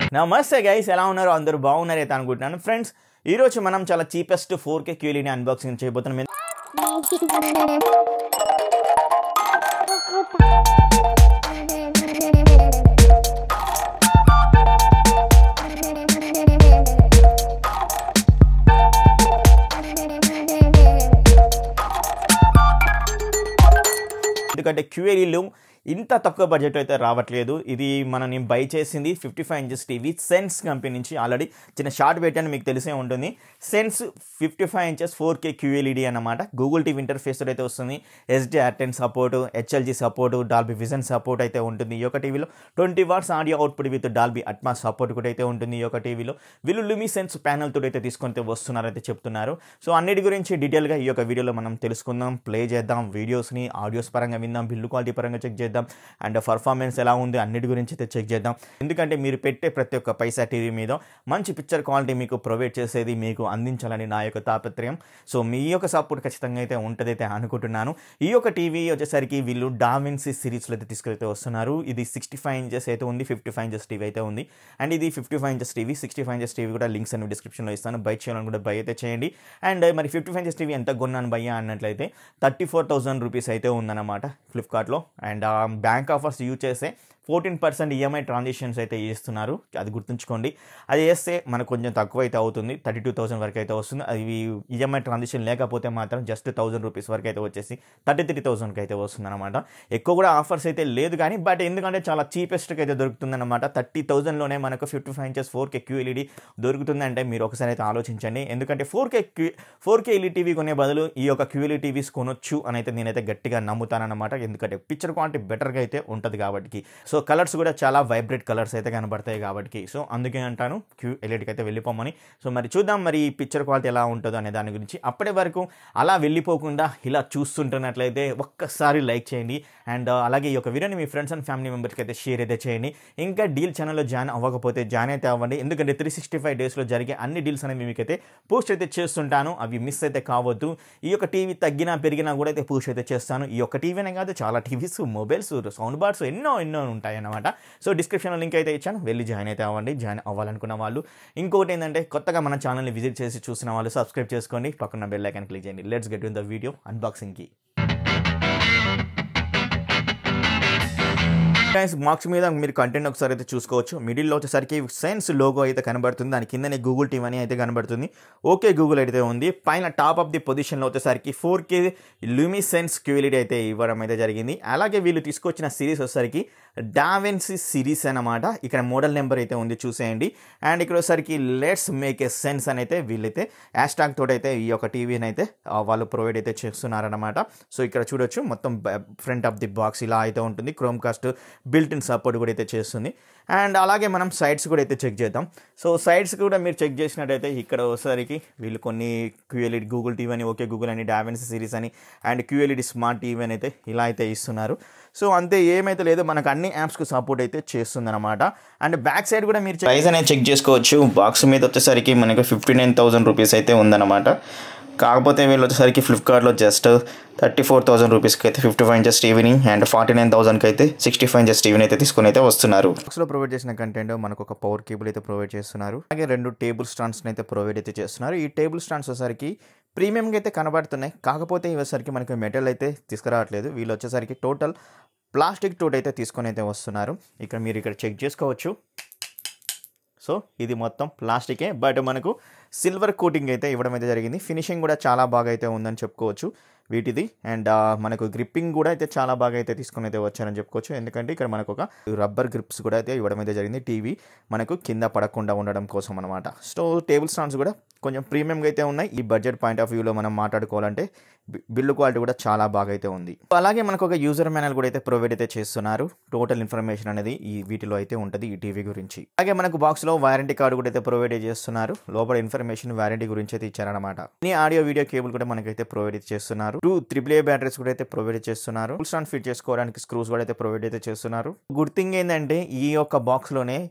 నమస్తే గైస్ ఎలా ఉన్నారు అందరూ బాగున్నారు అయితే అనుకుంటున్నాను ఫ్రెండ్స్ ఈ రోజు మనం చాలా చీపెస్ట్ ఫోర్ కే క్యూలీని అన్బాక్సింగ్ చేయబోతున్నాం ఎందుకంటే క్యూఎరీలు ఇంత తక్కువ బడ్జెట్ అయితే రావట్లేదు ఇది మనం నేను బై చేసింది fifty five inches TV sense company నుంచి ఆల్రెడీ చిన్న షార్ట్ పెట్టాను మీకు తెలిసే ఉంటుంది sense fifty five inches four K QLED అన్నమాట గూగుల్ టీవీ ఇంటర్ఫేస్ అయితే వస్తుంది SD ten support HLG support Dolby Vision support అయితే ఉంటుంది ఈ యొక్క టీవీలో twenty watts audio output with Dolby Atmos support కూడా అయితే ఉంటుంది ఈ యొక్క టీవీలో వీళ్ళు లుమి సెన్స్ ప్యానల్ తోటి అయితే తీసుకొని వస్తున్నారైతే చెప్తున్నారు సో అన్నిటి గురించి డీటెయిల్గా ఈ యొక్క వీడియోలో మనం తెలుసుకుందాం ప్లే చేద్దాం వీడియోస్ని ఆడియోస్ పరంగా విందాం బిల్లు క్వాలిటీ పరంగా చెక్ చేద్దాం అండ్ పర్ఫార్మెన్స్ ఎలా ఉంది అన్నిటి గురించి అయితే చెక్ చేద్దాం ఎందుకంటే మీరు పెట్టే ప్రతి ఒక్క పైసా టీవీ మీద మంచి పిక్చర్ క్వాలిటీ మీకు ప్రొవైడ్ చేసేది మీకు అందించాలని నా యొక్క తాపత్రయం సో మీ యొక్క సపోర్ట్ ఖచ్చితంగా అయితే ఉంటుంది అయితే అనుకుంటున్నాను ఈ యొక్క టీవీ వచ్చేసరికి వీళ్ళు డావిన్సీ సిరీస్లో అయితే తీసుకెళ్తే వస్తున్నారు ఇది సిక్స్టీ ఫైవ్ ఇంచెస్ అయితే ఉంది ఫిఫ్టీ ఫైవ్ ఇంచెస్ టీవీ అయితే ఉంది అండ్ ఇది fifty five inches TV sixty five inches TV కూడా లింక్స్ అన్ని డిస్క్రిప్షన్లో ఇస్తాను బై చేయాలని కూడా బై అయితే చేయండి అండ్ మరి ఫిఫ్టీ ఫైవ్ ఇంచెస్ టీవీ ఎంత కొన్నాను భయ్యా అన్నట్లయితే థర్టీ ఫోర్ థౌసండ్ రూపీస్ అయితే ఉందన్నమాట ఫ్లిప్కార్ట్లో అండ్ బ్యాంక్ ఆఫర్స్ యూజ్ చేస్తే ఫోర్టీన్ పర్సెంట్ ఈఎంఐ ట్రాన్సాక్షన్స్ అయితే చేస్తున్నారు అది గుర్తుంచుకోండి అది చేస్తే మనకు కొంచెం తక్కువ అయితే అవుతుంది థర్టీ టూ థౌసండ్ వరకు అయితే వస్తుంది అది ఈఎంఐ ట్రాన్సాక్షన్ లేకపోతే మాత్రం జస్ట్ థౌసండ్ రూపీస్ వరకు అయితే వచ్చేసి థర్టీ త్రీ థౌసండ్కి అయితే వస్తుంది అనమాట ఎక్కువ కూడా ఆఫర్స్ అయితే లేదు కానీ బట్ ఎందుకంటే చాలా చీపెస్ట్కి అయితే దొరుకుతుంది అనమాట థర్టీ థౌసండ్లోనే మనకు fifty five inches four K QLED దొరుకుతుంది అంటే మీరు ఒకసారి అయితే ఆలోచించండి ఎందుకంటే four K Q four K LE TV కొనే బదులు ఈ యొక్క క్యూఎల్ఈ టీవీస్ కొనొచ్చు అని అయితే నేనైతే గట్టిగా నమ్ముతానన్నమాట ఎందుకంటే పిక్చర్ క్వాలిటీ బెటర్గా అయితే ఉంటుంది కాబట్టి సో కలర్స్ కూడా చాలా వైబ్రేట్ కలర్స్ అయితే కనబడతాయి కాబట్టి సో అందుకే అంటాను క్యూ ఎల్ఈడికి అయితే వెళ్ళిపోమని సో మరి చూద్దాం మరి ఈ పిక్చర్ క్వాలిటీ ఎలా ఉంటుందో అనే దాని గురించి అప్పటి వరకు అలా వెళ్ళిపోకుండా ఇలా చూస్తుంటున్నట్లయితే ఒక్కసారి లైక్ చేయండి అండ్ అలాగే ఈ యొక్క వీడియోని మీ ఫ్రెండ్స్ అండ్ ఫ్యామిలీ మెంబర్స్కి అయితే షేర్ అయితే చేయండి ఇంకా డీల్ ఛానల్లో జాయిన్ అవ్వకపోతే జాయిన్ అయితే అవ్వండి ఎందుకంటే త్రీ సిక్స్టీ ఫైవ్ డేస్లో జరిగే అన్ని డీల్స్ అనేవి మీకైతే పోస్ట్ అయితే చేస్తుంటాను అవి మిస్ అయితే కావద్దు ఈ యొక్క టీవీ తగ్గినా పెరిగినా కూడా అయితే పోస్ట్ అయితే చేస్తాను ఈ యొక్క టీవీనే కాదు చాలా టీవీస్ మొబైల్స్ సౌండ్ బార్డ్స్ ఎన్నో ఎన్నో ఉంటాయి అన్నమాట సో డిస్క్రిప్షన్లో లింక్ అయితే ఇచ్చాను వెళ్ళి జాయిన్ అయితే అవ్వండి జాయిన్ అవ్వాలనుకున్న వాళ్ళు ఇంకొకటి ఏంటంటే కొత్తగా మన ఛానల్ని విజిట్ చేసి చూసిన వాళ్ళు సబ్స్క్రైబ్ చేసుకోండి పక్కన బెల్ ఐకాన్ క్లిక్ చేయండి let's get in the video అన్బాక్సింగ్కి గైస్ మార్క్స్ మీద మీరు కంటెంట్ ఒకసారి అయితే చూసుకోవచ్చు మిడిల్లో వచ్చేసరికి సెన్స్ లోగో అయితే కనబడుతుంది దాని కిందనే గూగుల్ టీమ్ అని అయితే కనబడుతుంది ఓకే గూగుల్ అయితే ఉంది పైన టాప్ ఆఫ్ ది పొజిషన్లో వచ్చేసరికి four K lumi sense QLED అయితే ఇవ్వడం అయితే జరిగింది అలాగే వీళ్ళు తీసుకొచ్చిన సిరీస్ వచ్చేసరికి డావెన్సీ సిరీస్ అనమాట ఇక్కడ మోడల్ నెంబర్ అయితే ఉంది చూసేయండి అండ్ ఇక్కడ వచ్చేసరికి లెట్స్ మేక్ ఏ సెన్స్ అని అయితే వీళ్ళైతే హ్యాష్ ట్యాగ్ తోటి అయితే ఈ యొక్క టీవీని అయితే ఆ, వాళ్ళు ప్రొవైడ్ అయితే చేస్తున్నారనమాట సో ఇక్కడ చూడొచ్చు మొత్తం ఫ్రంట్ ఆఫ్ ది బాక్స్ ఇలా అయితే ఉంటుంది Chromecast built in support కూడా అయితే చేస్తుంది అండ్ అలాగే మనం సైడ్స్ కూడా అయితే చెక్ చేద్దాం సో సైడ్స్ కూడా మీరు చెక్ చేసినట్టయితే ఇక్కడ వచ్చేసరికి వీళ్ళు కొన్ని క్యూఎల్ఈడి గూగుల్ టీవీ అని ఓకే గూగుల్ అని డావెన్స్ సిరీస్ అని అండ్ క్యూఎల్ఈడి స్మార్ట్ టీవీ అని అయితే ఇలా అయితే ఇస్తున్నారు సో అంతే ఏమైతే లేదో మనకు అన్ని యాప్స్కి సపోర్ట్ అయితే చేస్తుంది అనమాట అండ్ బ్యాక్ సైడ్ కూడా మీరు ప్రైస్ అనేది చెక్ చేసుకోవచ్చు బాక్స్ మీద వచ్చేసరికి మనకు ఫిఫ్టీ నైన్ థౌసండ్ రూపీస్ అయితే ఉందన్నమాట కాకపోతే వీళ్ళు వచ్చేసరికి ఫ్లిప్కార్ట్లో జస్ట్ థర్టీ ఫోర్ థౌసండ్ రూపీస్కి అయితే ఫిఫ్టీ ఫైవ్ ఇంచెస్ టీవీని అండ్ ఫార్టీ నైన్ థౌసండ్కి అయితే సిక్స్టీ ఫైవ్ ఇంచెస్ టీవీని అయితే తీసుకుని అయితే వస్తున్నారు బాక్స్లో ప్రొవైడ్ చేసిన కంటెంట్ మనకు ఒక పవర్ కేబుల్ అయితే ప్రొవైడ్ చేస్తున్నారు అలాగే రెండు టేబుల్ స్టాండ్స్ని అయితే ప్రొవైడ్ అయితే చేస్తున్నారు ఈ టేబుల్ స్టాండ్స్ వచ్చేసరికి ప్రీమియంగా అయితే కనబడుతున్నాయి కాకపోతే ఇవేసరికి మనకి మెటల్ అయితే తీసుకురావట్లేదు వీళ్ళు వచ్చేసరికి టోటల్ ప్లాస్టిక్ టోట్ అయితే తీసుకొని అయితే వస్తున్నారు ఇక్కడ మీరు ఇక్కడ చెక్ చేసుకోవచ్చు సో ఇది మొత్తం ప్లాస్టికే బట్ మనకు సిల్వర్ కోటింగ్ అయితే ఇవ్వడం అయితే జరిగింది ఫినిషింగ్ కూడా చాలా బాగా అయితే ఉందని చెప్పుకోవచ్చు వీటిది అండ్ మనకు గ్రిప్పింగ్ కూడా అయితే చాలా బాగా అయితే తీసుకుని అయితే వచ్చారని చెప్పుకోవచ్చు ఎందుకంటే ఇక్కడ మనకు ఒక రబ్బర్ గ్రిప్స్ కూడా అయితే ఇవ్వడం అయితే జరిగింది టీవీ మనకు కింద పడకుండా ఉండడం కోసం అనమాట సో టేబుల్ స్టాండ్స్ కూడా కొంచెం ప్రీమియంగా అయితే ఉన్నాయి ఈ బడ్జెట్ పాయింట్ ఆఫ్ వ్యూలో మనం మాట్లాడుకోవాలంటే బి- బిల్లు క్వాలిటీ కూడా చాలా బాగా అయితే ఉంది అలాగే మనకు ఒక యూజర్ మాన్యువల్ కూడా అయితే ప్రొవైడ్ అయితే చేస్తున్నారు టోటల్ ఇన్ఫర్మేషన్ అనేది ఈ వీటిలో అయితే ఉంటుంది ఈ టీవీ గురించి అలాగే మనకు బాక్స్ లో వారంటీ కార్డు కూడా అయితే ప్రొవైడ్ చేస్తున్నారు లోపల ఇన్ఫర్మేషన్ వారంటీ గురించి అయితే ఇచ్చారనమాట ఈ ఆడియో వీడియో కేబుల్ కూడా మనకైతే ప్రొవైడ్ చేస్తున్నారు టూ త్రిబుల్ ఏ బ్యాటరీస్ కూడా అయితే ప్రొవైడ్ చేస్తున్నారు ఫుల్ స్టాండ్ ఫిట్ చేసుకోవడానికి స్క్రూస్ కూడా అయితే ప్రొవైడ్ అయితే చేస్తున్నారు గుడ్ థింగ్ ఏంటంటే ఈ యొక్క బాక్స్ లోనే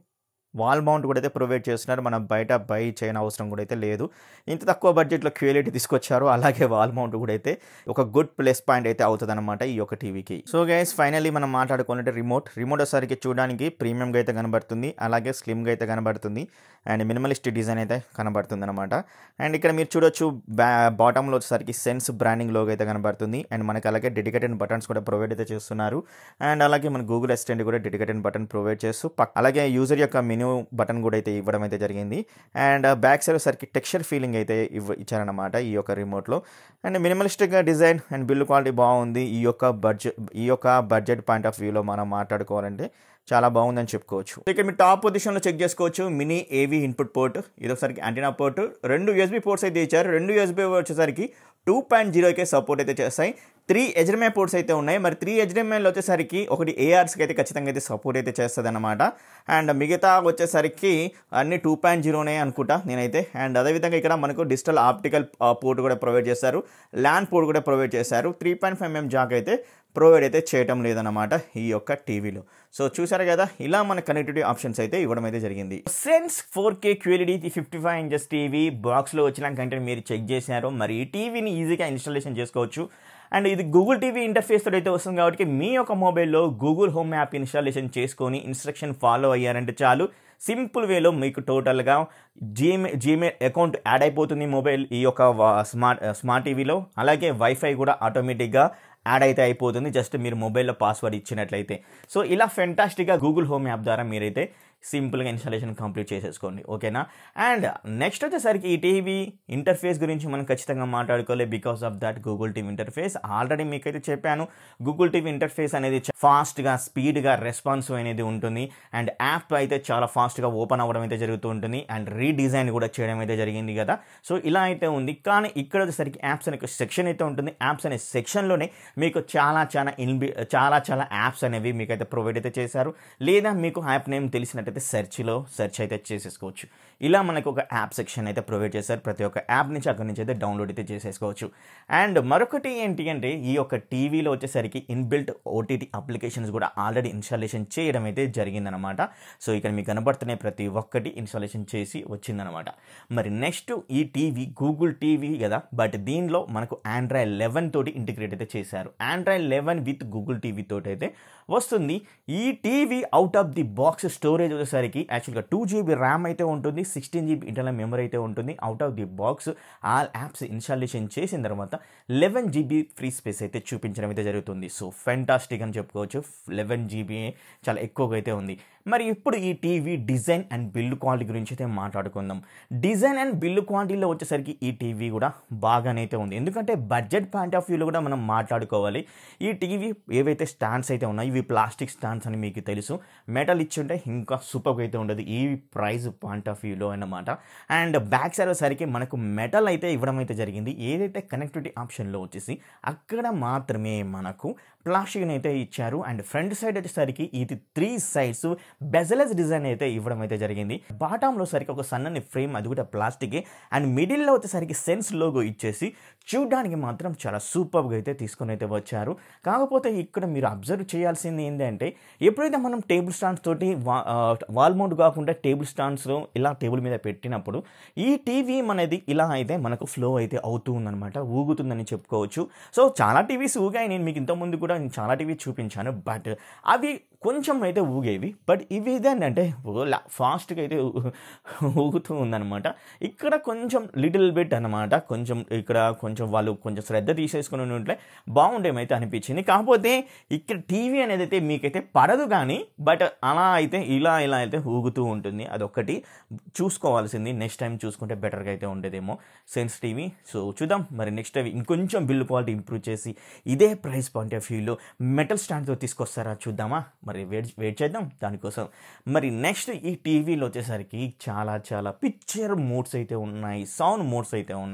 వాల్ మౌంట్ కూడా అయితే ప్రొవైడ్ చేస్తున్నారు మనం బయట బై చేయని అవసరం కూడా అయితే లేదు ఇంత తక్కువ బడ్జెట్లో క్వాలిటీ తీసుకొచ్చారు అలాగే వాల్ మౌంట్ కూడా అయితే ఒక గుడ్ ప్లస్ పాయింట్ అయితే అవుతుంది అనమాట ఈ యొక్క టీవీకి సో గైస్ ఫైనల్లీ మనం మాట్లాడుకున్నట్టు రిమోట్ రిమోట్ వచ్చేసరికి చూడడానికి ప్రీమియంగా అయితే కనబడుతుంది అలాగే స్లిమ్గా అయితే కనబడుతుంది అండ్ మినిమలిస్టిక్ డిజైన్ అయితే కనబడుతుంది అనమాట అండ్ ఇక్కడ మీరు చూడొచ్చు బ్యా బాటంలో వచ్చేసరికి సెన్స్ బ్రాండింగ్ లోగో అయితే కనబడుతుంది అండ్ మనకి అలాగే డెడికేటెడ్ బటన్స్ కూడా ప్రొవైడ్ అయితే చేస్తున్నారు అండ్ అలాగే మన గూగుల్ అసిస్టెంట్ కూడా డెడికేటెడ్ బటన్ ప్రొవైడ్ చేస్తూ పక్- అలాగే యూజర్ యొక్క మెనూ బటన్ కూడా అయితే ఇవ్వడం అయితే జరిగింది అండ్ బ్యాక్ సైడ్ వచ్చేసరికి టెక్స్చర్ ఫీలింగ్ అయితే ఇవ్వ ఇచ్చారనమాట ఈ యొక్క రిమోట్లో అండ్ మినిమలిస్టిక్గా డిజైన్ అండ్ బిల్డ్ క్వాలిటీ బాగుంది ఈ యొక్క బడ్జెట్ ఈ యొక్క బడ్జెట్ పాయింట్ ఆఫ్ వ్యూలో మనం మాట్లాడుకోవాలంటే చాలా బాగుందని చెప్పుకోవచ్చు ఇక్కడ మీరు టాప్ పొజిషన్లో చెక్ చేసుకోవచ్చు మినీ ఏవీ ఇన్పుట్ పోర్ట్ ఇది ఒకసారికి యాంటీనా పోర్ట్ రెండు యూఎస్బీ పోర్ట్స్ అయితే ఇచ్చారు రెండు యూఎస్బీ వచ్చేసరికి టూ పాయింట్ జీరోకే సపోర్ట్ అయితే చేస్తాయి త్రీ హెచ్డిఎంఐ పోర్ట్స్ అయితే ఉన్నాయి మరి త్రీ హెచ్డిఎంఐలో వచ్చేసరికి ఒకటి ఏఆర్స్కి అయితే ఖచ్చితంగా అయితే సపోర్ట్ అయితే చేస్తుంది అనమాట అండ్ మిగతా వచ్చేసరికి అన్ని టూ పాయింట్ జీరోనే అనుకుంటా నేనైతే అండ్ అదేవిధంగా ఇక్కడ మనకు డిజిటల్ ఆప్టికల్ పోర్ట్ కూడా ప్రొవైడ్ చేస్తారు ల్యాండ్ పోర్ట్ కూడా ప్రొవైడ్ చేశారు three point five mm jack అయితే ప్రొవైడ్ అయితే చేయటం లేదన్నమాట ఈ యొక్క టీవీలో సో చూసారు కదా ఇలా మన కనెక్టివిటీ ఆప్షన్స్ అయితే ఇవ్వడం అయితే జరిగింది Sense four K QLED fifty five inches TV బాక్స్లో వచ్చిన కంటెంట్ మీరు చెక్ చేశారు మరి ఈ టీవీని ఈజీగా ఇన్స్టాలేషన్ చేసుకోవచ్చు అండ్ ఇది గూగుల్ టీవీ ఇంటర్ఫేస్ తోటి అయితే వస్తుంది కాబట్టి మీ యొక్క మొబైల్లో గూగుల్ హోమ్ యాప్ ఇన్స్టాలేషన్ చేసుకొని ఇన్స్ట్రక్షన్ ఫాలో అయ్యారంటే చాలు సింపుల్ వేలో మీకు టోటల్గా జీమెయిల్ జీమెయిల్ అకౌంట్ యాడ్ అయిపోతుంది మొబైల్ ఈ యొక్క వా- స్మార్ట్ స్మార్ట్ టీవీలో అలాగే వైఫై కూడా ఆటోమేటిక్గా యాడ్ అయితే అయిపోతుంది జస్ట్ మీరు మొబైల్లో పాస్వర్డ్ ఇచ్చినట్లయితే సో ఇలా ఫెంటాస్టిక్గా గూగుల్ హోమ్ యాప్ ద్వారా మీరైతే సింపుల్గా ఇన్స్టాలేషన్ కంప్లీట్ చేసేసుకోండి ఓకేనా అండ్ నెక్స్ట్ వచ్చేసరికి ఈ టీవీ ఇంటర్ఫేస్ గురించి మనం ఖచ్చితంగా మాట్లాడుకోవాలి because of that Google TV interface already మీకైతే చెప్పాను గూగుల్ టీవీ ఇంటర్ఫేస్ అనేది ఫాస్ట్గా స్పీడ్గా రెస్పాన్సివ్ అనేది ఉంటుంది అండ్ యాప్ అయితే చాలా ఫాస్ట్గా ఓపెన్ అవ్వడం అయితే జరుగుతూ ఉంటుంది అండ్ రీడిజైన్ కూడా చేయడం అయితే జరిగింది కదా సో ఇలా అయితే ఉంది కానీ ఇక్కడ వచ్చేసరికి యాప్స్ అనే సెక్షన్ అయితే ఉంటుంది యాప్స్ అనే సెక్షన్లోనే మీకు చాలా చాలా ఇన్బి చాలా చాలా యాప్స్ అనేవి మీకు అయితే ప్రొవైడ్ అయితే చేశారు లేదా మీకు యాప్ నేమ్ తెలిసినట్టయితే సెర్చ్లో సెర్చ్ అయితే చేసేసుకోవచ్చు ఇలా మనకు ఒక యాప్ సెక్షన్ అయితే ప్రొవైడ్ చేశారు ప్రతి ఒక్క యాప్ నుంచి అక్కడి నుంచి అయితే డౌన్లోడ్ అయితే చేసేసుకోవచ్చు అండ్ మరొకటి ఏంటి అంటే ఈ యొక్క టీవీలో వచ్చేసరికి ఇన్బిల్ట్ ఓటీటీ అప్లికేషన్స్ కూడా ఆల్రెడీ ఇన్స్టాలేషన్ చేయడం అయితే జరిగిందనమాట సో ఇక్కడ మీకు కనబడుతున్న ప్రతి ఒక్కటి ఇన్స్టాలేషన్ చేసి వచ్చిందనమాట మరి నెక్స్ట్ ఈ టీవీ గూగుల్ టీవీ కదా బట్ దీనిలో మనకు ఆండ్రాయిడ్ లెవెన్ తోటి ఇంటిగ్రేట్ అయితే చేశారు Android eleven with Google TV తోటి అయితే వస్తుంది ఈ TV out of the box storage వచ్చేసరికి యాక్చువల్గా టూ జీబీ ర్యామ్ అయితే ఉంటుంది సిక్స్టీన్ జీబీ ఇంటర్నల్ మెమరీ అయితే ఉంటుంది out of the box all apps installation చేసిన తర్వాత లెవెన్ జీబీ ఫ్రీ స్పేస్ అయితే చూపించడం అయితే జరుగుతుంది సో ఫెంటాస్టిక్ అని చెప్పుకోవచ్చు లెవెన్ జీబీ చాలా ఎక్కువగా అయితే ఉంది మరి ఇప్పుడు ఈ TV design and build quality గురించి అయితే మాట్లాడుకుందాం డిజైన్ అండ్ బిల్డ్ క్వాలిటీలో వచ్చేసరికి ఈ టీవీ కూడా బాగానే అయితే ఉంది ఎందుకంటే బడ్జెట్ పాయింట్ ఆఫ్ వ్యూలో కూడా మనం మాట్లాడుకోవాలి ఈ టీవీ ఏవైతే స్టాండ్స్ అయితే ఉన్నాయో ఇవి ప్లాస్టిక్ స్టాండ్స్ అని మీకు తెలుసు మెటల్ ఇచ్చి ఉంటే ఇంకా సూపర్గా అయితే ఉండదు ఈ ప్రైస్ పాయింట్ ఆఫ్ వ్యూలో అన్నమాట అండ్ బ్యాక్ సైడ్ వచ్చేసరికి మనకు మెటల్ అయితే ఇవ్వడం అయితే జరిగింది ఏదైతే కనెక్టివిటీ ఆప్షన్లో వచ్చేసి అక్కడ మాత్రమే మనకు ప్లాస్టిక్ అయితే ఇచ్చారు అండ్ ఫ్రంట్ సైడ్ వచ్చేసరికి ఇది త్రీ సైడ్స్ బెజలెస్ డిజైన్ అయితే ఇవ్వడం అయితే జరిగింది బాటంలో సరికి ఒక సన్నని ఫ్రేమ్ అది కూడా ప్లాస్టిక్ అండ్ మిడిల్లో వచ్చేసరికి సెన్స్ లోగో ఇచ్చేసి చూడడానికి మాత్రం చాలా సూపర్గా అయితే తీసుకొని అయితే వచ్చారు కాకపోతే ఇక్కడ మీరు అబ్జర్వ్ చేయాల్సింది ఏంటంటే ఎప్పుడైతే మనం టేబుల్ స్టాండ్స్ తోటి వా- ఆ, వాల్ మౌంట్ కాకుండా టేబుల్ స్టాండ్స్లో ఇలా టేబుల్ మీద పెట్టినప్పుడు ఈ టీవీ అనేది ఇలా అయితే మనకు ఫ్లో అయితే అవుతూ ఉందన్నమాట ఊగుతుందని చెప్పుకోవచ్చు సో చాలా టీవీస్ ఊగాయి నేను మీకు ఇంతకుముందు కూడా నేను చాలా టీవీ చూపించాను బట్ అవి కొంచెం అయితే ఊగేవి బట్ ఇవి ఏంటంటే ఫాస్ట్గా అయితే ఊ- ఊగుతూ ఉందన్నమాట ఇక్కడ కొంచెం లిటిల్ బిట్ అనమాట కొంచెం ఇక్కడ కొంచెం వాళ్ళు కొంచెం శ్రద్ధ తీసేసుకుని ఉంటే బాగుండేమైతే అనిపించింది కాకపోతే ఇక్కడ టీవీ అనేది అయితే మీకైతే పడదు కానీ బట్ అలా అయితే ఇలా ఇలా అయితే ఊగుతూ ఉంటుంది అదొక్కటి చూసుకోవాల్సింది నెక్స్ట్ టైం చూసుకుంటే బెటర్గా అయితే ఉండేదేమో సెన్స్ టీవీ సో చూద్దాం మరి నెక్స్ట్ టైం ఇంకొంచెం బిల్డ్ క్వాలిటీ ఇంప్రూవ్ చేసి ఇదే ప్రైస్ పాయింట్ ఆఫ్ వ్యూలో మెటల్ స్టాండ్తో తీసుకొస్తారా చూద్దామా మరి వెయిట్ వెయిట్ చేద్దాం దానికోసం మరి నెక్స్ట్ ఈ టీవీలో వచ్చేసరికి చాలా చాలా పిక్చర్ మోడ్స్ అయితే ఉన్నాయి సౌండ్ మోడ్స్ అయితే ఉన్నాయి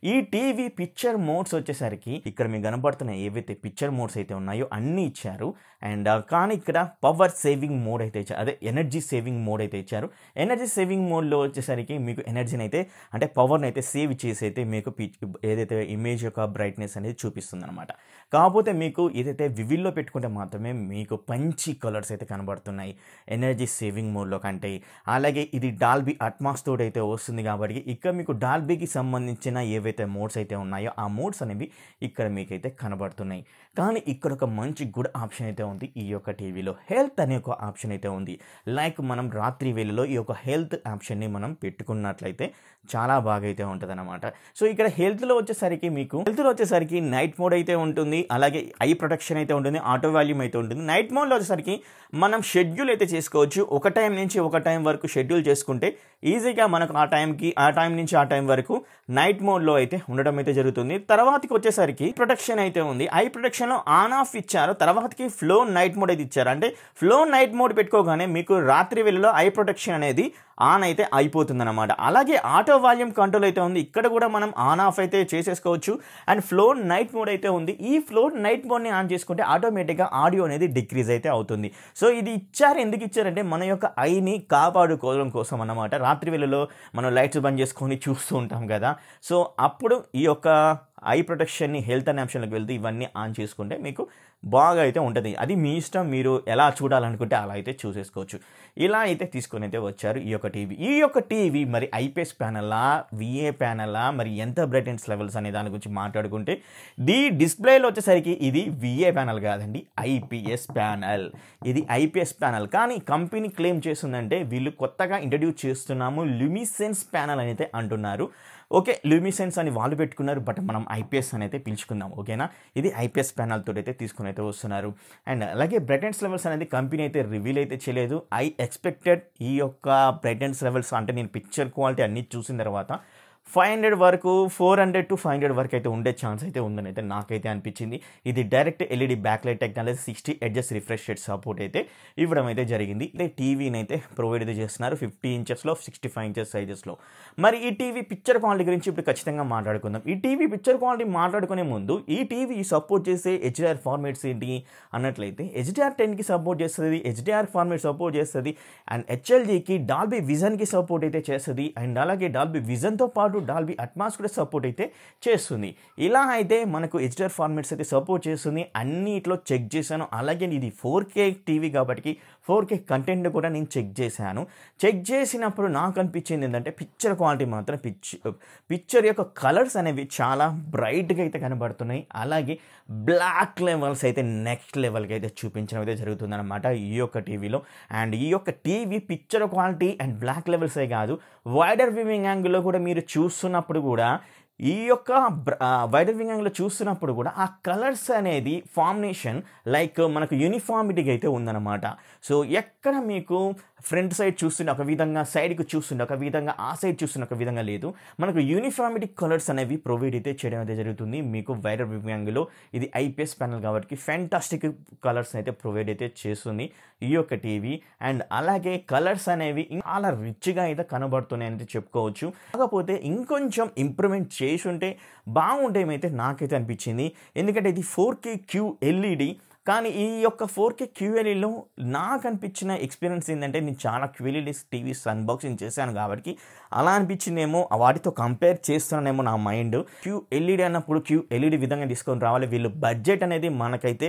ఈ టీవీ పిక్చర్ మోడ్స్ వచ్చేసరికి ఇక్కడ మీకు కనబడుతున్న ఏవైతే పిక్చర్ మోడ్స్ అయితే ఉన్నాయో అన్నీ ఇచ్చారు అండ్ కానీ ఇక్కడ పవర్ సేవింగ్ మోడ్ అయితే ఇచ్చారు అదే ఎనర్జీ సేవింగ్ మోడ్ అయితే ఇచ్చారు ఎనర్జీ సేవింగ్ మోడ్లో వచ్చేసరికి మీకు ఎనర్జీని అయితే అంటే పవర్ని అయితే సేవ్ చేసి అయితే మీకు పిచ్ ఏదైతే ఇమేజ్ యొక్క బ్రైట్నెస్ అనేది చూపిస్తుంది అనమాట కాకపోతే మీకు ఏదైతే వివిల్లో పెట్టుకుంటే మాత్రమే మీకు పంచి కలర్స్ అయితే కనబడుతున్నాయి ఎనర్జీ సేవింగ్ మోడ్లో కంటే అలాగే ఇది డాల్బీ అట్మాస్ తోటి అయితే వస్తుంది కాబట్టి ఇక్కడ మీకు డాల్బీకి సంబంధించిన ఏవైతే మోడ్స్ అయితే ఉన్నాయో ఆ మోడ్స్ అనేవి ఇక్కడ మీకైతే కనబడుతున్నాయి కానీ ఇక్కడ ఒక మంచి గుడ్ ఆప్షన్ అయితే ఉంది ఈ యొక్క టీవీలో హెల్త్ అనే ఒక ఆప్షన్ అయితే ఉంది లైక్ మనం రాత్రి వేళలో ఈ యొక్క హెల్త్ ఆప్షన్ని మనం పెట్టుకున్నట్లయితే చాలా బాగా అయితే ఉంటుంది అనమాట సో ఇక్కడ హెల్త్లో వచ్చేసరికి మీకు హెల్త్లో వచ్చేసరికి నైట్ మోడ్ అయితే ఉంటుంది అలాగే ఐ ప్రొటెక్షన్ అయితే ఉంటుంది ఆటో వాల్యూమ్ అయితే ఉంటుంది నైట్ మోడ్లో వచ్చేసరికి మనం షెడ్యూల్ అయితే చేసుకోవచ్చు ఒక టైం నుంచి ఒక టైం వరకు షెడ్యూల్ చేసుకుంటే ఈజీగా మనకు ఆ టైంకి ఆ టైం నుంచి ఆ టైం వరకు నైట్ మోడ్లో అయితే ఉండడం అయితే జరుగుతుంది తర్వాతకి వచ్చేసరికి ప్రొటెక్షన్ అయితే ఉంది ఐ ప్రొటెక్షన్లో ఆన్ ఆఫ్ ఇచ్చారు తర్వాతకి ఫ్లో నైట్ మోడ్ అయితే ఇచ్చారు అంటే ఫ్లో నైట్ మోడ్ పెట్టుకోగానే మీకు రాత్రి వేళలో ఐ ప్రొటెక్షన్ అనేది ఆన్ అయితే అయిపోతుంది అనమాట అలాగే ఆటో వాల్యూమ్ కంట్రోల్ అయితే ఉంది ఇక్కడ కూడా మనం ఆన్ ఆఫ్ అయితే చేసేసుకోవచ్చు అండ్ ఫ్లో నైట్ మోడ్ అయితే ఉంది ఈ ఫ్లో నైట్ మోడ్ని ఆన్ చేసుకుంటే ఆటోమేటిక్గా ఆడియో అనేది డిక్రీజ్ అయితే అవుతుంది సో ఇది ఇచ్చారు ఎందుకు ఇచ్చారంటే మన యొక్క ఐని కాపాడుకోవడం కోసం అన్నమాట రాత్రి వేళలో మనం లైట్స్ బంద్ చేసుకొని చూస్తూ ఉంటాం కదా సో అప్పుడు ఈ యొక్క ఐ ప్రొటెక్షన్ని హెల్త్ అనే అంశంలోకి వెళ్తే ఇవన్నీ ఆన్ చేసుకుంటే మీకు బాగా అయితే ఉంటుంది అది మీ ఇష్టం మీరు ఎలా చూడాలనుకుంటే అలా అయితే చూసేసుకోవచ్చు ఇలా అయితే తీసుకొని అయితే వచ్చారు ఈ యొక్క టీవీ ఈ యొక్క టీవీ మరి ఐపీఎస్ ప్యానలా విఏ ప్యానలా మరి ఎంత బ్రైట్నెస్ లెవెల్స్ అనే దాని గురించి మాట్లాడుకుంటే ది డిస్ప్లేలో వచ్చేసరికి ఇది విఏ ప్యానల్ కాదండి ఐపీఎస్ ప్యానల్ ఇది ఐపీఎస్ ప్యానల్ కానీ కంపెనీ క్లెయిమ్ చేస్తుందంటే వీళ్ళు కొత్తగా ఇంట్రడ్యూస్ చేస్తున్నాము ల్యూమిసెన్స్ ప్యానల్ అని అయితే అంటున్నారు ఓకే ల్యూమిసెన్స్ అని వాళ్ళు పెట్టుకున్నారు బట్ మనం ఐపీఎస్ అని అయితే పిలుచుకుందాం ఓకేనా ఇది ఐపీఎస్ ప్యానల్ తోటి అయితే తీసుకుని అయితే వస్తున్నారు అండ్ అలాగే బ్రైట్నెస్ లెవెల్స్ అనేది కంపెనీ అయితే రివీల్ అయితే చేయలేదు ఐ ఎక్స్పెక్టెడ్ ఈ యొక్క బ్రైట్నెస్ లెవెల్స్ అంటే నేను పిక్చర్ క్వాలిటీ అన్ని చూసిన తర్వాత ఫైవ్ హండ్రెడ్ వరకు four hundred to five hundred వరకు అయితే ఉండే ఛాన్స్ అయితే ఉందని అయితే నాకైతే అనిపించింది ఇది direct LED backlight technology sixty hertz refresh rate support అయితే ఇవ్వడం అయితే జరిగింది ఇదే టీవీని అయితే ప్రొవైడ్ అయితే చేస్తున్నారు ఫిఫ్టీ ఇంచెస్లో సిక్స్టీ ఫైవ్ ఇంచెస్ సైజెస్లో మరి ఈ టీవీ పిక్చర్ క్వాలిటీ గురించి ఇప్పుడు ఖచ్చితంగా మాట్లాడుకుందాం ఈ టీవీ పిక్చర్ క్వాలిటీ మాట్లాడుకునే ముందు ఈ టీవీ సపోర్ట్ చేసే హెచ్డిఆర్ ఫార్మేట్స్ ఏంటి అన్నట్లయితే హెచ్డిఆర్ టెన్కి సపోర్ట్ చేస్తుంది హెచ్డిఆర్ ఫార్మేట్ సపోర్ట్ చేస్తుంది అండ్ హెచ్ఎల్జీకి డాల్బీ విజన్కి సపోర్ట్ అయితే చేస్తుంది అండ్ అలాగే డాల్బీ విజన్తో పాటు డాల్బీ అట్మాస్ కూడా సపోర్ట్ అయితే చేస్తుంది ఇలా అయితే మనకు హెచ్డిఆర్ ఫార్మేట్స్ అయితే సపోర్ట్ చేస్తుంది అన్నిట్లో చెక్ చేశాను అలాగే ఇది ఫోర్ కే టీవీ కాబట్టి ఫోర్ కే కంటెంట్ కూడా నేను చెక్ చేశాను చెక్ చేసినప్పుడు నాకు అనిపించింది ఏంటంటే పిక్చర్ క్వాలిటీ మాత్రం పిచ్ పిక్చర్ యొక్క కలర్స్ అనేవి చాలా బ్రైట్గా అయితే కనబడుతున్నాయి అలాగే బ్లాక్ లెవెల్స్ అయితే నెక్స్ట్ లెవెల్కి అయితే చూపించడం అయితే జరుగుతుందన్నమాట ఈ యొక్క టీవీలో అండ్ ఈ యొక్క TV picture quality and black లెవెల్సే కాదు వైడర్ వివింగ్ యాంగిల్లో కూడా మీరు చూస్తున్నప్పుడు కూడా ఈ యొక్క వైడర్ వింగ్ యాంగిల్లో చూస్తున్నప్పుడు కూడా ఆ కలర్స్ అనేది ఫార్మినేషన్ లైక్ మనకు యూనిఫార్మిటీగా అయితే ఉందన్నమాట సో ఎక్కడ మీకు ఫ్రంట్ సైడ్ చూస్తుండే ఒక విధంగా సైడ్కి చూస్తుండే ఒక విధంగా ఆ సైడ్ చూస్తుండే ఒక విధంగా లేదు మనకు యూనిఫార్మిటీ కలర్స్ అనేవి ప్రొవైడ్ అయితే చేయడం అయితే జరుగుతుంది మీకు వైడర్ వింగ్ యాంగిల్లో ఇది ఐపీఎస్ ప్యానల్ కాబట్టి ఫ్యాంటాస్టిక్ కలర్స్ అయితే ప్రొవైడ్ అయితే చేస్తుంది ఈ యొక్క టీవీ అండ్ అలాగే కలర్స్ అనేవి చాలా రిచ్గా అయితే కనబడుతున్నాయని చెప్పుకోవచ్చు కాకపోతే ఇంకొంచెం ఇంప్రూవ్మెంట్ చేసి ఉంటే బాగుంటేమైతే నాకైతే అనిపించింది ఎందుకంటే ఇది ఫోర్ కే క్యూ ఎల్ఈడి కానీ ఈ యొక్క ఫోర్ కే క్యూఎల్ఈలో నాకు అనిపించిన ఎక్స్పీరియన్స్ ఏంటంటే నేను చాలా క్యూఎల్ఈడీస్ టీవీస్ అన్బాక్సింగ్ చేశాను కాబట్టి అలా అనిపించిందేమో వాటితో కంపేర్ చేస్తున్నానేమో నా మైండ్ క్యూ ఎల్ఈడి అన్నప్పుడు క్యూ ఎల్ఈడి విధంగా తీసుకొని రావాలి వీళ్ళు బడ్జెట్ అనేది మనకైతే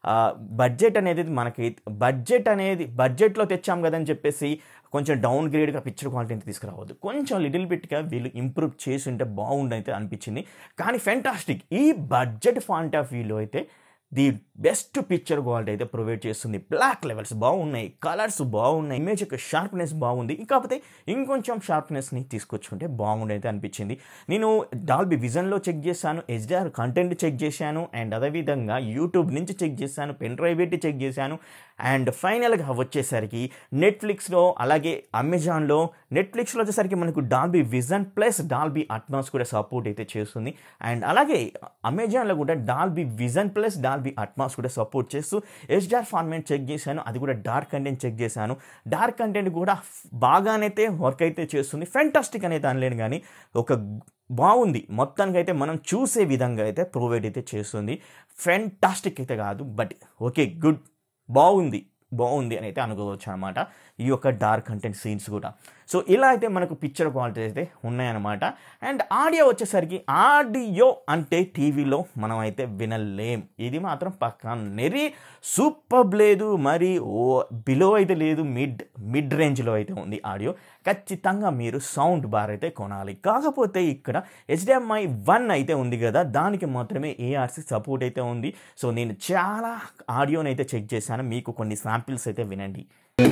బడ్జెట్ అనేది మనకి బడ్జెట్ అనేది బడ్జెట్లో తెచ్చాం కదని చెప్పేసి కొంచెం డౌన్ గ్రేడ్గా పిక్చర్ క్వాలిటీ అయితే తీసుకురావద్దు కొంచెం లిటిల్ బిట్గా వీళ్ళు ఇంప్రూవ్ చేసి ఉంటే బాగుండైతే అనిపించింది కానీ ఫెంటాస్టిక్ ఈ బడ్జెట్ పాయింట్ ఆఫ్ వ్యూలో అయితే ది బెస్ట్ పిక్చర్ క్వాలిటీ అయితే ప్రొవైడ్ చేస్తుంది బ్లాక్ లెవెల్స్ బాగున్నాయి కలర్స్ బాగున్నాయి ఇమేజ్ యొక్క షార్ప్నెస్ బాగుంది కాకపోతే ఇంకొంచెం షార్ప్నెస్ని తీసుకొచ్చుకుంటే బాగుండైతే అనిపించింది నేను డాల్బీ విజన్లో చెక్ చేశాను హెచ్డిఆర్ కంటెంట్ చెక్ చేశాను అండ్ అదేవిధంగా యూట్యూబ్ నుంచి చెక్ చేశాను పెన్ డ్రైవ్ పెట్టి చెక్ చేశాను అండ్ ఫైనల్గా వచ్చేసరికి నెట్ఫ్లిక్స్లో అలాగే అమెజాన్లో నెట్ఫ్లిక్స్లో వచ్చేసరికి మనకు Dolby Vision plus Dolby Atmos కూడా సపోర్ట్ అయితే చేస్తుంది అండ్ అలాగే అమెజాన్లో కూడా Dolby Vision plus Dolby Atmos కూడా సపోర్ట్ చేస్తూ హెచ్డిఆర్ ఫార్మేట్ చెక్ చేశాను అది కూడా డార్క్ కంటెంట్ చెక్ చేశాను డార్క్ కంటెంట్ కూడా బాగానైతే వర్క్ అయితే చేస్తుంది ఫెంటాస్టిక్ అనేది అనలేను కానీ ఒక బాగుంది మొత్తానికి అయితే మనం చూసే విధంగా అయితే ప్రొవైడ్ అయితే చేస్తుంది ఫెంటాస్టిక్ అయితే కాదు బట్ ఓకే గుడ్ బాగుంది బాగుంది అని అయితే అనుకోవచ్చు అనమాట ఈ యొక్క డార్క్ కంటెంట్ సీన్స్ కూడా సో ఇలా అయితే మనకు పిక్చర్ క్వాలిటీ అయితే ఉన్నాయన్నమాట అండ్ ఆడియో వచ్చేసరికి ఆడియో అంటే టీవీలో మనం అయితే వినలేం ఇది మాత్రం పక్కా నెరి సూపర్ లేదు మరి ఓ బిలో అయితే లేదు మిడ్ మిడ్ రేంజ్లో అయితే ఉంది ఆడియో ఖచ్చితంగా మీరు సౌండ్ బార్ అయితే కొనాలి కాకపోతే ఇక్కడ హెచ్డిఎంఐ వన్ అయితే ఉంది కదా దానికి మాత్రమే ఏఆర్సి సపోర్ట్ అయితే ఉంది సో నేను చాలా ఆడియోని అయితే చెక్ చేశాను మీకు కొన్ని శాంపిల్స్ అయితే వినండి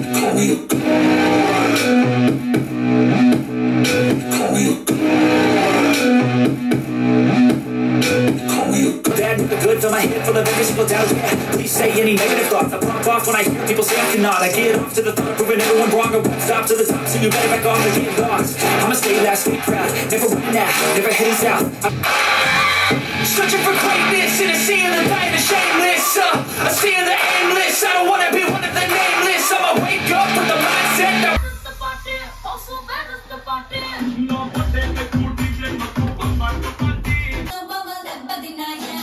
Bad with the goods on my head full of invisible doubts. Yeah, please say any negative thoughts. I pop off when I hear people say I cannot. I get off to the thought, proving everyone wrong. I won't stop to the top, so you better back off and get lost. I'ma stay loud, stay proud, never running out, never heading south. I'm searching for greatness in a sea of the dying and shameless. Uh, a sea of the aimless. I don't wanna be one of the nameless. I'ma wake up with the mindset that. the party, also bad as the party. Baba దెబ్బతిన్నాయా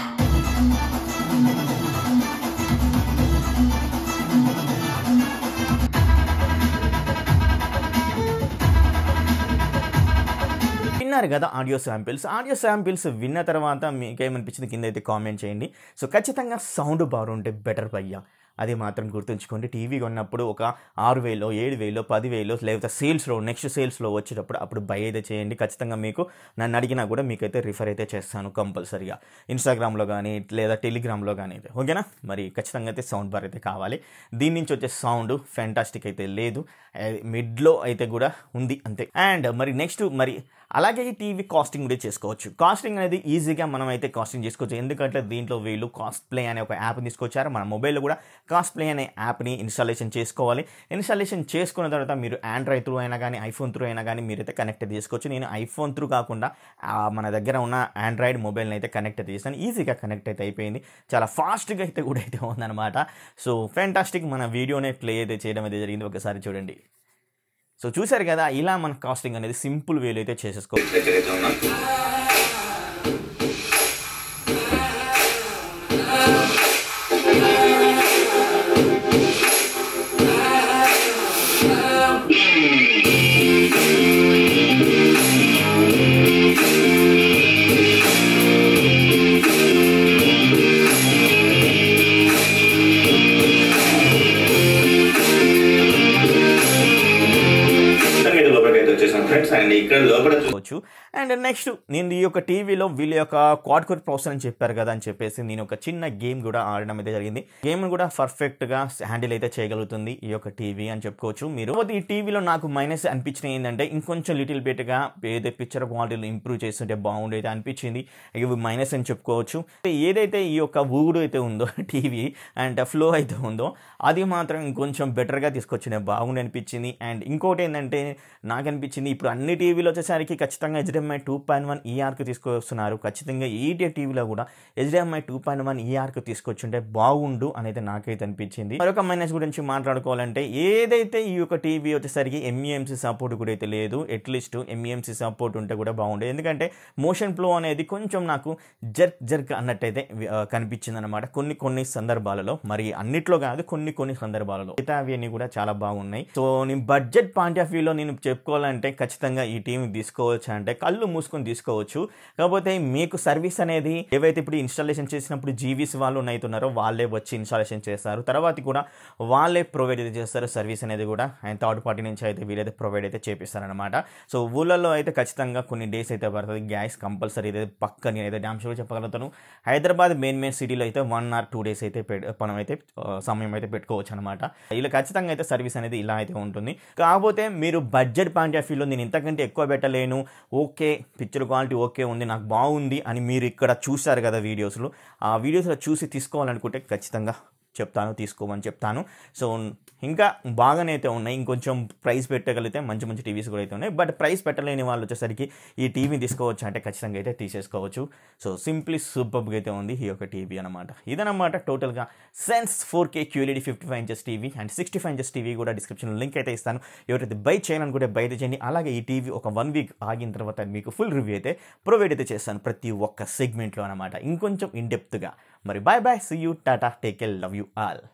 విన్నారు కదా audio samples audio samples విన్న తర్వాత మీకేమనిపించింది కింద అయితే comment చేయండి so ఖచ్చితంగా sound బాగుంటే better భయ్యా అది మాత్రం గుర్తుంచుకోండి టీవీ కొన్నప్పుడు ఒక ఆరు వేలో ఏడు వేలో పది వేలో లేకపోతే సేల్స్లో నెక్స్ట్ సేల్స్లో వచ్చేటప్పుడు అప్పుడు బై అయితే చేయండి ఖచ్చితంగా మీకు నన్ను అడిగినా కూడా మీకైతే రిఫర్ అయితే చేస్తాను కంపల్సరీగా ఇన్స్టాగ్రామ్లో కానీ లేదా టెలిగ్రామ్లో కానీ అయితే ఓకేనా మరి ఖచ్చితంగా అయితే సౌండ్ బార్ అయితే కావాలి దీని నుంచి వచ్చే సౌండ్ ఫ్యాంటాస్టిక్ అయితే లేదు మిడ్లో అయితే కూడా ఉంది అంతే అండ్ మరి నెక్స్ట్ మరి అలాగే ఈ టీవీ కాస్టింగ్ కూడా చేసుకోవచ్చు కాస్టింగ్ అనేది ఈజీగా మనం అయితే కాస్టింగ్ చేసుకోవచ్చు ఎందుకంటే దీంట్లో వీళ్ళు కాస్ట్ ప్లే అనే ఒక యాప్ తీసుకొచ్చారు మన మొబైల్లో కూడా కాస్ట్ ప్లే అనే యాప్ని ఇన్స్టాలేషన్ చేసుకోవాలి ఇన్స్టాలేషన్ చేసుకున్న తర్వాత మీరు ఆండ్రాయిడ్ త్రూ అయినా కానీ ఐఫోన్ త్రూ అయినా కానీ మీరైతే కనెక్ట్ అయితే చేసుకోవచ్చు నేను ఐఫోన్ త్రూ కాకుండా ఆ, మన దగ్గర ఉన్న ఆండ్రాయిడ్ మొబైల్ని అయితే కనెక్ట్ అయితే చేస్తాను ఈజీగా కనెక్ట్ అయితే అయిపోయింది చాలా ఫాస్ట్గా అయితే కూడా అయితే ఉందన్నమాట సో ఫ్యాంటాస్టిక్ మన వీడియోనే ప్లే అయితే చేయడం అయితే జరిగింది ఒకసారి చూడండి సో చూసారు కదా ఇలా మన కాస్టింగ్ అనేది సింపుల్ వేలో అయితే చేసేసుకోవచ్చు దగ్గరైతే ఉన్నాం అయితే లోపలికి వచ్చేసాం ఫ్రెండ్స్ అండ్ ఇక్కడ లోపల చూ- చేసుకోవచ్చు అండ్ నెక్స్ట్ నేను ఈ యొక్క టీవీలో వీళ్ళ యొక్క క్వాడ్ కోర్ ప్రాసెసర్ అని చెప్పారు కదా అని చెప్పేసి నేను ఒక చిన్న గేమ్ కూడా ఆడడం అయితే జరిగింది గేమ్ కూడా పర్ఫెక్ట్ గా హ్యాండిల్ అయితే చేయగలుగుతుంది ఈ యొక్క టీవీ అని చెప్పుకోవచ్చు మీరు కాకపోతే ఈ టీవీలో నాకు మైనస్ అనిపించిన ఏంటంటే ఇంకొంచెం లిటిల్ బిట్ గా ఏదైతే పిక్చర్ క్వాలిటీలో ఇంప్రూవ్ చేస్తుంటే బాగుండేది అనిపించింది ఇవి మైనస్ అని చెప్పుకోవచ్చు ఏదైతే ఈ యొక్క ఊగుడు అయితే ఉందో టీవీ అండ్ ఫ్లో అయితే ఉందో అది మాత్రం ఇంకొంచెం బెటర్గా తీసుకొచ్చిన బాగుండి అనిపించింది అండ్ ఇంకోటి ఏంటంటే నాకు అనిపించింది ఇప్పుడు అన్ని టీవీలు వచ్చేసరికి ఖచ్చితంగా హెచ్డిఎంఐ టూ పాయింట్ వన్ ఈఆర్కి తీసుకొస్తున్నారు ఖచ్చితంగా ఈ టీవీలో కూడా హెచ్డిఎంఐ టూ పాయింట్ వన్ ఈఆర్కి తీసుకొచ్చుంటే బాగుండు అనేది నాకైతే అనిపించింది మరొక మైనస్ గురించి మాట్లాడుకోవాలంటే ఏదైతే ఈ యొక్క టీవీ వచ్చేసరికి ఎంఈఎంసీ సపోర్ట్ కూడా అయితే లేదు అట్లీస్ట్ ఎంఈఎంసీ సపోర్ట్ ఉంటే కూడా బాగుండేది ఎందుకంటే మోషన్ ఫ్లో అనేది కొంచెం నాకు జర్క్ జర్క్ అన్నట్టయితే కనిపించింది అనమాట కొన్ని కొన్ని సందర్భాలలో మరి అన్నిట్లో కాదు కొన్ని కొన్ని సందర్భాలలో మిగతా అవి కూడా చాలా బాగున్నాయి సో నేను బడ్జెట్ పాయింట్ ఆఫ్ వ్యూలో నేను చెప్పుకోవాలంటే ఖచ్చితంగా ఈ టీం తీసుకోవచ్చు అంటే కళ్ళు మూసుకొని తీసుకోవచ్చు కాకపోతే మీకు సర్వీస్ అనేది ఏవైతే ఇప్పుడు ఇన్స్టాలేషన్ చేసినప్పుడు జీవీస్ వాళ్ళు ఉన్నాయితున్నారో వాళ్ళే వచ్చి ఇన్స్టాలేషన్ చేస్తారు తర్వాత కూడా వాళ్ళే ప్రొవైడ్ అయితే చేస్తారు సర్వీస్ అనేది కూడా అండ్ థర్డ్ పార్టీ నుంచి అయితే వీలైతే ప్రొవైడ్ అయితే చేపిస్తారనమాట సో ఊళ్ళల్లో అయితే ఖచ్చితంగా కొన్ని డేస్ అయితే పడుతుంది గ్యాస్ కంపల్సరీ అయితే పక్క నేను అయితే డ్యామ్ షూర్ చెప్పగలుగుతాను హైదరాబాద్ మెయిన్ మెయిన్ సిటీలో అయితే వన్ ఆర్ టూ డేస్ అయితే పెట్- మనం అయితే ఆ, సమయం అయితే పెట్టుకోవచ్చు అనమాట ఇలా ఖచ్చితంగా అయితే సర్వీస్ అనేది ఇలా అయితే ఉంటుంది కాకపోతే మీరు బడ్జెట్ పాయింట్ ఆఫ్ వ్యూలో నేను ఇంతకంటే ఎక్కువ పెట్టలేను ఓకే పిక్చర్ క్వాలిటీ ఓకే ఉంది నాకు బాగుంది అని మీరు ఇక్కడ చూశారు కదా వీడియోస్లో ఆ వీడియోస్లో చూసి తీసుకోవాలనుకుంటే ఖచ్చితంగా చెప్తాను తీసుకోమని చెప్తాను సో ఇంకా బాగానే అయితే ఉన్నాయి ఇంకొంచెం ప్రైస్ పెట్టగలిగితే మంచి మంచి టీవీస్ కూడా అయితే ఉన్నాయి బట్ ప్రైస్ పెట్టలేని వాళ్ళు వచ్చేసరికి ఈ టీవీ తీసుకోవచ్చు అంటే ఖచ్చితంగా అయితే తీసేసుకోవచ్చు సో సింప్లీ సూపర్గా అయితే ఉంది ఈ యొక్క టీవీ అనమాట ఇదనమాట టోటల్గా Sense four K QLED fifty five inches TV and sixty five inches TV కూడా డిస్క్రిప్షన్లో లింక్ అయితే ఇస్తాను ఎవరైతే బై చేయాలనుకుంటే బయట చేయండి అలాగే ఈ టీవీ ఒక వన్ వీక్ ఆగిన తర్వాత మీకు ఫుల్ రివ్యూ అయితే ప్రొవైడ్ అయితే చేస్తాను ప్రతి ఒక్క సెగ్మెంట్లో అనమాట ఇంకొంచెం ఇన్ డెప్త్గా మరి బాయ్ బాయ్ సీ యూ టాటా టేక్ ఎల్ లవ్ యూ ఆల్